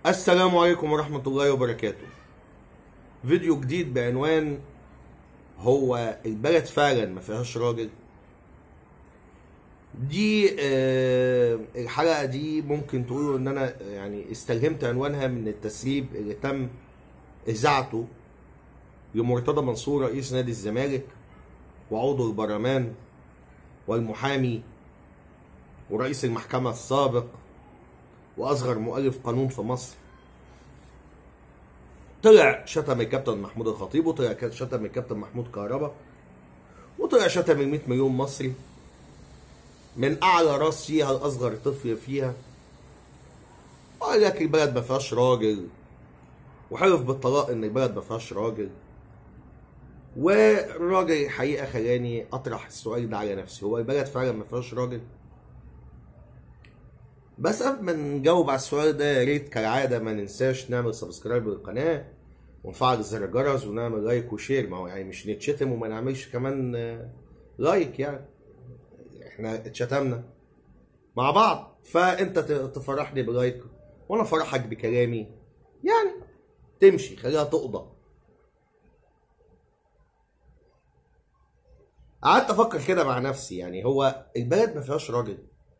السلام عليكم ورحمة الله وبركاته فيديو جديد بعنوان هو البلد فعلا ما فيهاش راجل دي آه الحلقة دي ممكن تقولوا ان انا يعني استلهمت عنوانها من التسريب اللي تم اذاعته لمرتضى منصور رئيس نادي الزمالك وعضو البرلمان والمحامي ورئيس المحكمة السابق واصغر مؤلف قانون في مصر طلع شتم الكابتن محمود الخطيب وطلع شتم الكابتن محمود كهربا وطلع شتم ال 100 مليون مصري من اعلى راس فيها لاصغر طفل فيها وقال لك البلد ما فيهاش راجل وحلف بالطلاق ان البلد ما فيهاش راجل والراجل الحقيقه خلاني اطرح السؤال ده على نفسي هو البلد فعلا ما فيهاش راجل بس قبل ما نجاوب على السؤال ده يا ريت كالعاده ما ننساش نعمل سبسكرايب للقناه ونفعل زر الجرس ونعمل لايك وشير ما هو يعني مش نتشتم وما نعملش كمان لايك يعني احنا اتشتمنا مع بعض فانت تفرحني بلايك وانا افرحك بكلامي يعني تمشي خليها تقضى قعدت افكر كده مع نفسي يعني هو البلد ما فيهاش راجل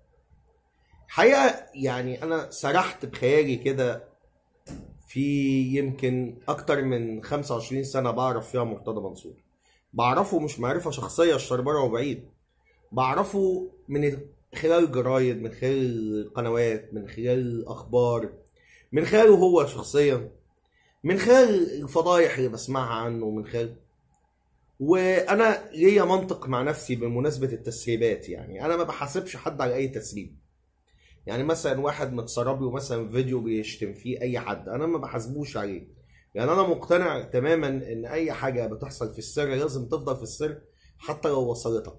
حقيقة يعني أنا سرحت بخيالي كده في يمكن أكتر من 25 سنة بعرف فيها مرتضى منصور بعرفه مش معرفة شخصية الشربرة وبعيد بعرفه من خلال الجرايد من خلال القنوات من خلال الأخبار من خلاله هو شخصيا من خلال الفضايح اللي بسمعها عنه من خلال وانا ليا منطق مع نفسي بمناسبه التسريبات يعني انا ما بحاسبش حد على اي تسريب يعني مثلا واحد متسرب له مثلا فيديو بيشتم فيه اي حد انا ما بحاسبوش عليه يعني انا مقتنع تماما ان اي حاجه بتحصل في السر لازم تفضل في السر حتى لو وصلتك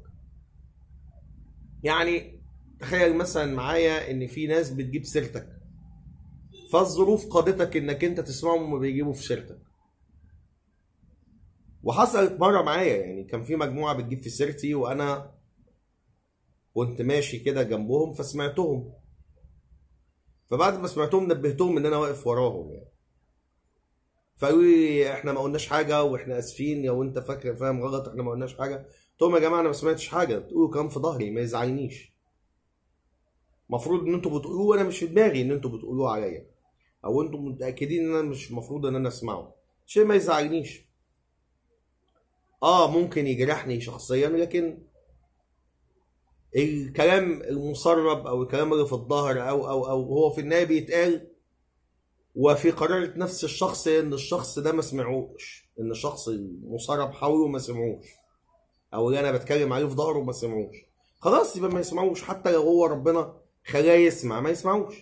يعني تخيل مثلا معايا ان في ناس بتجيب سيرتك فالظروف قادتك انك انت تسمعهم وما بيجيبوا في سيرتك وحصلت مره معايا يعني كان في مجموعه بتجيب في سيرتي وانا كنت ماشي كده جنبهم فسمعتهم فبعد ما سمعتهم نبهتهم ان انا واقف وراهم يعني فقالوا لي احنا ما قلناش حاجه واحنا اسفين لو انت فاكر فاهم غلط احنا ما قلناش حاجه قلت لهم يا جماعه انا ما سمعتش حاجه بتقولوا كلام في ظهري ما يزعلنيش المفروض ان انتوا بتقولوه وانا مش في دماغي ان انتوا بتقولوه عليا او انتوا متاكدين ان انا مش المفروض ان انا اسمعه شيء ما يزعلنيش اه ممكن يجرحني شخصيا لكن الكلام المسرب او الكلام اللي في الظهر او او او هو في النهايه بيتقال وفي قرارة نفس الشخص ان الشخص ده ما سمعوش ان الشخص المسرب حوله ما سمعوش او اللي انا بتكلم عليه في ظهره ما سمعوش خلاص يبقى ما يسمعوش حتى لو هو ربنا خلاه يسمع ما يسمعوش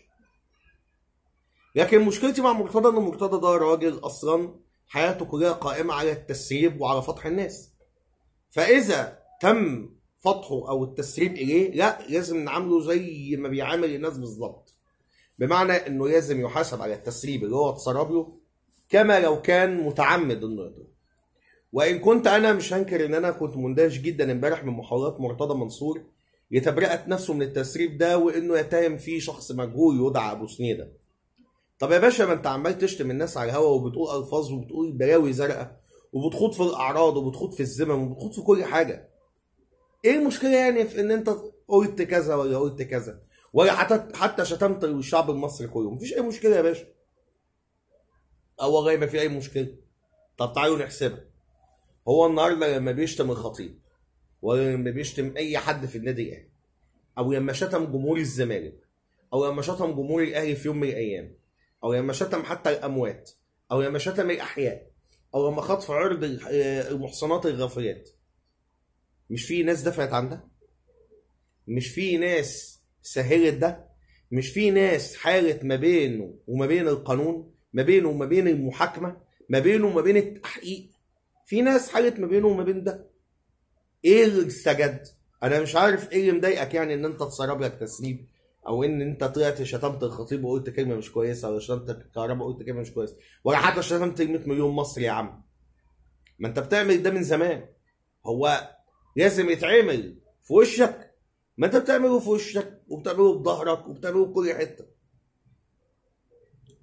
لكن مشكلتي مع مرتضى ان مرتضى ده راجل اصلا حياته كلها قائمه على التسريب وعلى فضح الناس فاذا تم فتحه او التسريب اليه لا لازم نعامله زي ما بيعامل الناس بالظبط بمعنى انه لازم يحاسب على التسريب اللي هو اتسرب له كما لو كان متعمد انه يضرب وان كنت انا مش هنكر ان انا كنت مندهش جدا امبارح من محاولات مرتضى منصور لتبرئه نفسه من التسريب ده وانه يتهم فيه شخص مجهول يدعى ابو سنيده طب يا باشا ما انت عمال تشتم الناس على الهوا وبتقول الفاظ وبتقول بلاوي زرقاء وبتخوض في الاعراض وبتخوض في الزمن وبتخوض في كل حاجه ايه المشكله يعني في ان انت قلت كذا ولا قلت كذا ولا حتى حتى شتمت الشعب المصري كله مفيش اي مشكله يا باشا اه والله ما في اي مشكله طب تعالوا نحسبها هو النهارده لما بيشتم الخطيب ولا لما بيشتم اي حد في النادي الاهلي او لما شتم جمهور الزمالك او لما شتم جمهور الاهلي في يوم من الايام او لما شتم حتى الاموات او لما شتم الاحياء او لما خاض في عرض المحصنات الغافيات مش في ناس دفعت عن ده مش في ناس سهلت ده مش في ناس حالت ما بينه وما بين القانون ما بينه وما بين المحاكمة ما بينه وما بين التحقيق في ناس حالت ما بينه وما بين ده ايه اللي استجد انا مش عارف ايه اللي مضايقك يعني ان انت تسرب لك تسريب او ان انت طلعت شتمت الخطيب وقلت كلمه مش كويسه ولا شتمت الكهرباء وقلت كلمه مش كويسه ولا حتى شتمت 100 مليون مصري يا عم ما انت بتعمل ده من زمان هو لازم يتعمل في وشك ما انت بتعمله في وشك وبتعمله في ظهرك وبتعمله في كل حته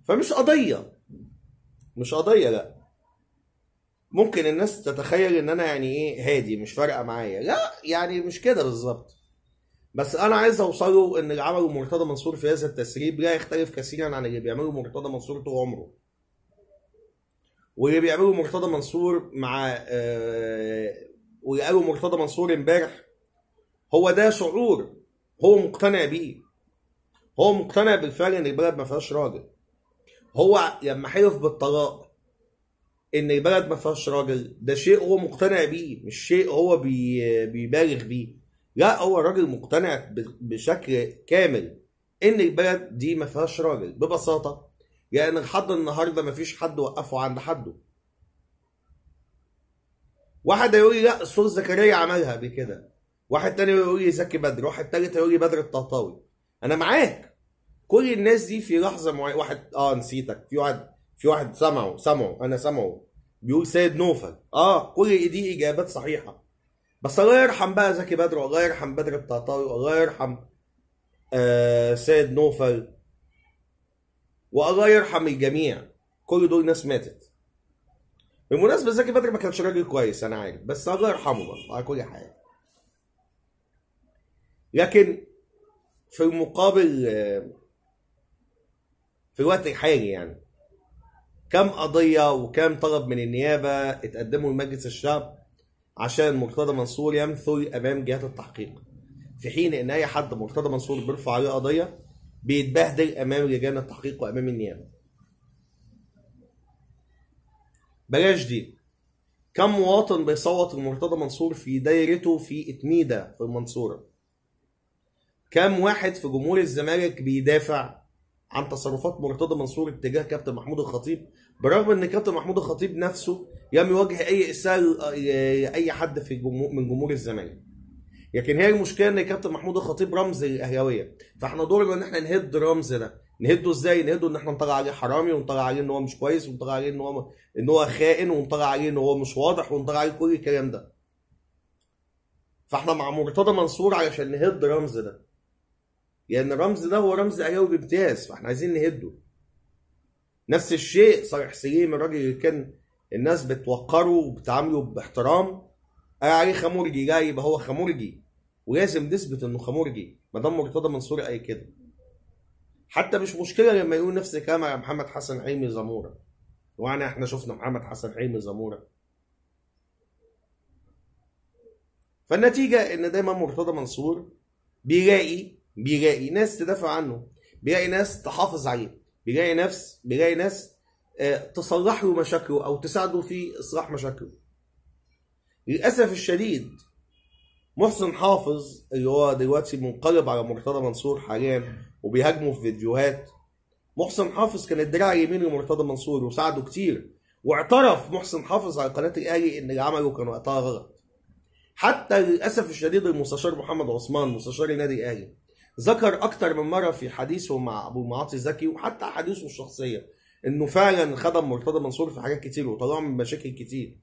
فمش قضيه مش قضيه لا ممكن الناس تتخيل ان انا يعني ايه هادي مش فارقه معايا لا يعني مش كده بالظبط بس انا عايز اوصله ان اللي عمله مرتضى منصور في هذا التسريب لا يختلف كثيرا عن اللي بيعمله مرتضى منصور طول عمره واللي بيعمله مرتضى منصور مع آه واللي قاله مرتضى منصور امبارح هو ده شعور هو مقتنع بيه هو مقتنع بالفعل ان البلد ما فيهاش راجل هو لما حلف بالطلاق ان البلد ما فيهاش راجل ده شيء هو مقتنع بيه مش شيء هو بي بيبالغ بيه لا هو راجل مقتنع ب- بشكل كامل ان البلد دي ما فيهاش راجل ببساطه لان لحد النهارده ما فيش حد وقفه عند حده واحد هيقول لي لا السور زكريا عملها بكده واحد تاني يقول لي زكي بدر واحد تالت يقول لي بدر الطهطاوي انا معاك كل الناس دي في لحظه معينه واحد اه نسيتك في واحد في واحد سمعه سمعه انا سمعه بيقول سيد نوفل اه كل دي اجابات صحيحه بس الله يرحم بقى زكي بدر والله يرحم بدر الطهطاوي والله يرحم آه سيد نوفل والله يرحم الجميع كل دول ناس ماتت بالمناسبه زكي بدر ما كانش راجل كويس انا عارف بس الله يرحمه برضه على كل حال لكن في المقابل آه، في الوقت الحالي يعني كم قضية وكم طلب من النيابة اتقدموا لمجلس الشعب عشان مرتضى منصور يمثل أمام جهات التحقيق في حين إن أي حد مرتضى منصور بيرفع عليه قضية بيتبهدل أمام لجان التحقيق وأمام النيابة بلاش دي كم مواطن بيصوت لمرتضى منصور في دايرته في اتميدة في المنصورة كم واحد في جمهور الزمالك بيدافع عن تصرفات مرتضى منصور اتجاه كابتن محمود الخطيب برغم ان كابتن محمود الخطيب نفسه لم يواجه اي اساءه لاي حد في جمهور من جمهور الزمالك لكن هي المشكله ان كابتن محمود الخطيب رمز الاهلاويه فاحنا دورنا ان احنا نهد الرمز ده نهده ازاي نهده ان احنا نطلع عليه حرامي ونطلع عليه ان هو مش كويس ونطلع عليه ان هو ان هو خائن ونطلع عليه ان هو مش واضح ونطلع عليه كل الكلام ده فاحنا مع مرتضى منصور علشان نهد الرمز ده لان الرمز ده هو رمز اهلاوي بامتياز فاحنا عايزين نهده نفس الشيء صالح سليم الراجل اللي كان الناس بتوقره وبتعامله باحترام قال عليه خمورجي لا يبقى هو خمورجي ولازم نثبت انه خمورجي ما دام مرتضى منصور قال كده حتى مش مشكله لما يقول نفس الكلام على محمد حسن حلمي زموره وانا احنا شفنا محمد حسن حلمي زموره فالنتيجه ان دايما مرتضى منصور بيلاقي بيلاقي ناس تدافع عنه بيلاقي ناس تحافظ عليه بيلاقي ناس بيلاقي ناس آه، تصلح له مشاكله او تساعده في اصلاح مشاكله للاسف الشديد محسن حافظ اللي هو دلوقتي منقلب على مرتضى منصور حاليا وبيهاجمه في فيديوهات محسن حافظ كان الدراع اليمين لمرتضى منصور وساعده كتير واعترف محسن حافظ على قناه الاهلي ان اللي عمله كان وقتها غلط حتى للاسف الشديد المستشار محمد عثمان مستشار النادي الاهلي ذكر اكتر من مره في حديثه مع ابو معاطي زكي وحتى حديثه الشخصيه انه فعلا خدم مرتضى منصور في حاجات كتير وطلعه من مشاكل كتير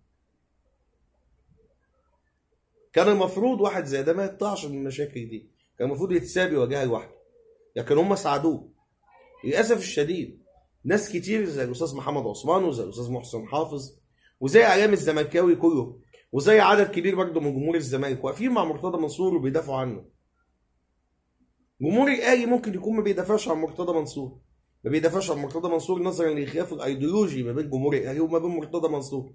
كان المفروض واحد زي ده ما يطلعش من المشاكل دي كان المفروض يتساب يواجهها لوحده لكن هم ساعدوه للاسف الشديد ناس كتير زي الاستاذ محمد عثمان وزي الاستاذ محسن حافظ وزي اعلام الزملكاوي كله وزي عدد كبير برضه من جمهور الزمالك واقفين مع مرتضى منصور وبيدافعوا عنه جمهور الاهلي ممكن يكون ما بيدافعش عن مرتضى منصور ما بيدافعش عن مرتضى منصور نظرا للخلاف الايديولوجي ما بين جمهور الاهلي وما بين مرتضى منصور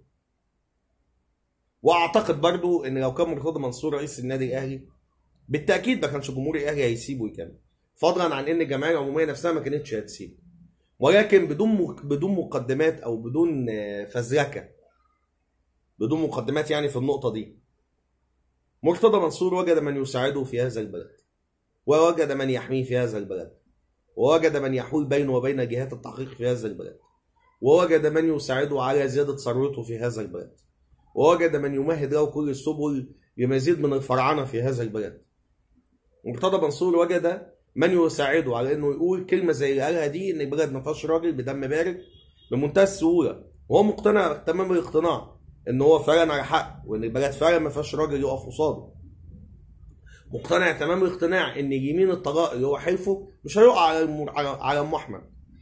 واعتقد برضو ان لو كان مرتضى منصور رئيس النادي الاهلي بالتاكيد ما كانش جمهور الاهلي هيسيبه يكمل فضلا عن ان الجمعيه العموميه نفسها ما كانتش هتسيبه ولكن بدون مك- بدون مقدمات او بدون آه، فزلكه بدون مقدمات يعني في النقطه دي مرتضى منصور وجد من يساعده في هذا البلد ووجد من يحميه في هذا البلد ووجد من يحول بينه وبين جهات التحقيق في هذا البلد ووجد من يساعده على زيادة ثروته في هذا البلد ووجد من يمهد له كل السبل لمزيد من الفرعنة في هذا البلد مرتضى منصور وجد من يساعده على انه يقول كلمة زي اللي قالها دي ان البلد ما فيهاش راجل بدم بارد بمنتهى السهولة وهو مقتنع تمام الاقتناع ان هو فعلا على حق وان البلد فعلا ما فيهاش راجل يقف قصاده مقتنع تمام الاقتناع ان يمين الطلاق اللي هو حلفه مش هيقع على الم- على على ام احمد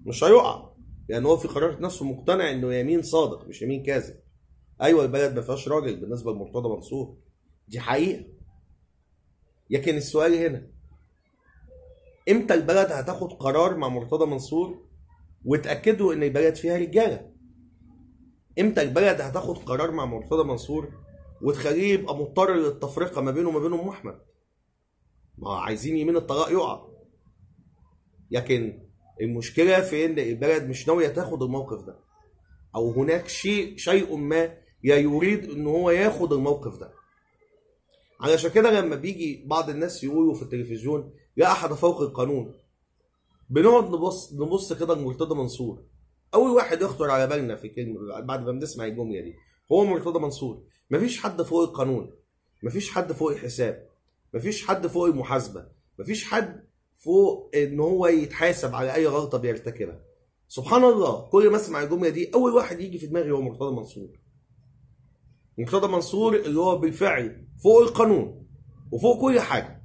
مش هيقع لان هو في قرارة نفسه مقتنع انه يمين صادق مش يمين كاذب ايوه البلد ما فيهاش راجل بالنسبه لمرتضى منصور دي حقيقه لكن السؤال هنا امتى البلد هتاخد قرار مع مرتضى منصور وتاكدوا ان البلد فيها رجاله امتى البلد هتاخد قرار مع مرتضى منصور وتخليه يبقى مضطر للتفرقه ما بينه وما بين ام احمد ما عايزين يمين الطلاق يقع لكن المشكله في ان البلد مش ناويه تاخد الموقف ده او هناك شيء شيء ما يا يريد ان هو ياخد الموقف ده علشان كده لما بيجي بعض الناس يقولوا في التلفزيون لا احد فوق القانون بنقعد نبص نبص كده لمرتضى منصور اول واحد يخطر على بالنا في كلمه بعد ما بنسمع الجمله دي هو مرتضى منصور مفيش حد فوق القانون مفيش حد فوق الحساب مفيش حد فوق المحاسبه مفيش حد فوق ان هو يتحاسب على اي غلطه بيرتكبها سبحان الله كل ما اسمع الجمله دي اول واحد يجي في دماغي هو مرتضى منصور مرتضى منصور اللي هو بالفعل فوق القانون وفوق كل حاجه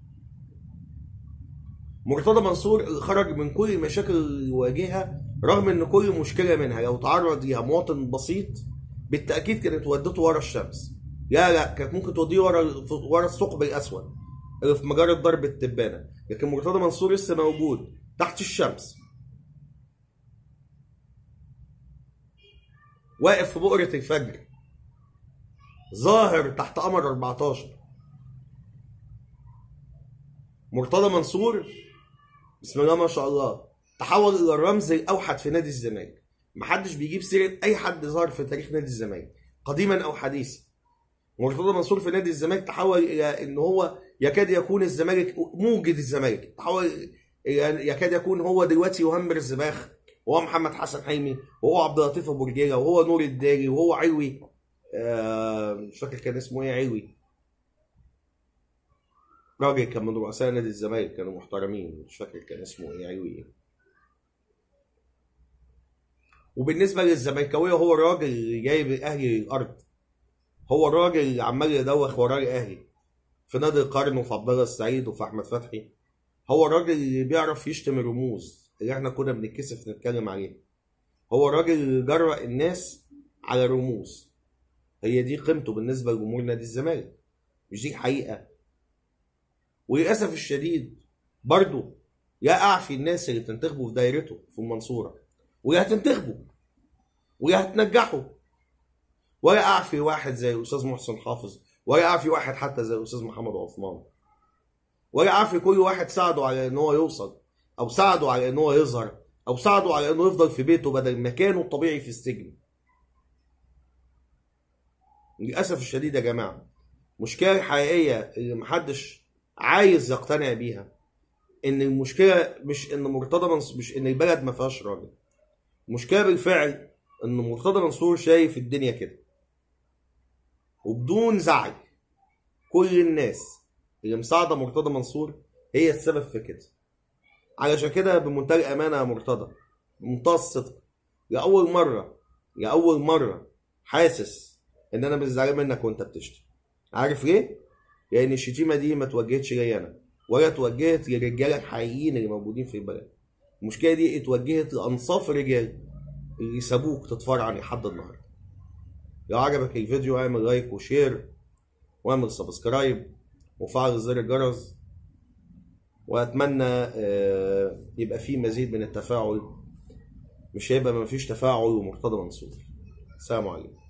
مرتضى منصور اللي خرج من كل المشاكل اللي واجهها رغم ان كل مشكله منها لو تعرض ليها مواطن بسيط بالتاكيد كانت ودته ورا الشمس لا لا كانت ممكن توديه ورا ورا الثقب الاسود اللي في مجرة ضرب التبانه لكن مرتضى منصور لسه موجود تحت الشمس واقف في بؤرة الفجر ظاهر تحت قمر 14 مرتضى منصور بسم الله ما شاء الله تحول الى الرمز الاوحد في نادي الزمالك محدش بيجيب سيره اي حد ظهر في تاريخ نادي الزمالك قديما او حديثا مرتضى منصور في نادي الزمالك تحول الى ان هو يكاد يكون الزمالك موجد الزمالك تحول إلى يكاد يكون هو دلوقتي يهمر الزباخ وهو محمد حسن حلمي وهو عبد اللطيف ابو رجيله وهو نور الداري وهو علوي آه مش فاكر كان اسمه ايه علوي راجل كان من رؤساء نادي الزمالك كانوا محترمين مش فاكر كان اسمه ايه علوي ايه وبالنسبه للزملكاويه هو الراجل اللي جايب الاهلي للارض هو الراجل اللي عمال يدوخ وراه الاهلي في نادي القرن وفي عبد الله السعيد وفي احمد فتحي هو الراجل اللي بيعرف يشتم الرموز اللي احنا كنا بنتكسف نتكلم عليها هو الراجل اللي جرأ الناس على الرموز هي دي قيمته بالنسبه لجمهور نادي الزمالك مش دي حقيقه وللاسف الشديد برضه يا اعفي الناس اللي بتنتخبوا في دايرته في المنصوره ويا هتنتخبوا ويا هتنجحوا ولا اعفي واحد زي الاستاذ محسن حافظ ولا اعفي واحد حتى زي الاستاذ محمد عثمان ولا اعفي كل واحد ساعده على ان هو يوصل او ساعده على ان هو يظهر او ساعده على انه يفضل في بيته بدل مكانه الطبيعي في السجن للاسف الشديد يا جماعه المشكله الحقيقيه اللي محدش عايز يقتنع بيها ان المشكله مش ان مرتضى منصور مش ان البلد ما فيهاش راجل المشكله بالفعل ان مرتضى منصور شايف الدنيا كده وبدون زعل كل الناس اللي مساعده مرتضى منصور هي السبب في كده علشان كده بمنتهى الامانه يا مرتضى بمنتهى الصدق لاول مره لاول مره حاسس ان انا مش زعلان منك وانت بتشتم عارف ليه؟ لان الشتيمه دي ما توجهتش ليا انا ولا توجهت للرجاله الحقيقيين اللي موجودين في البلد المشكله دي اتوجهت لانصاف الرجال اللي سابوك تتفرع لحد النهارده لو عجبك الفيديو اعمل لايك وشير واعمل سبسكرايب وفعل زر الجرس واتمنى آه، يبقى فيه مزيد من التفاعل مش هيبقى مفيش تفاعل ومرتضى منصور السلام عليكم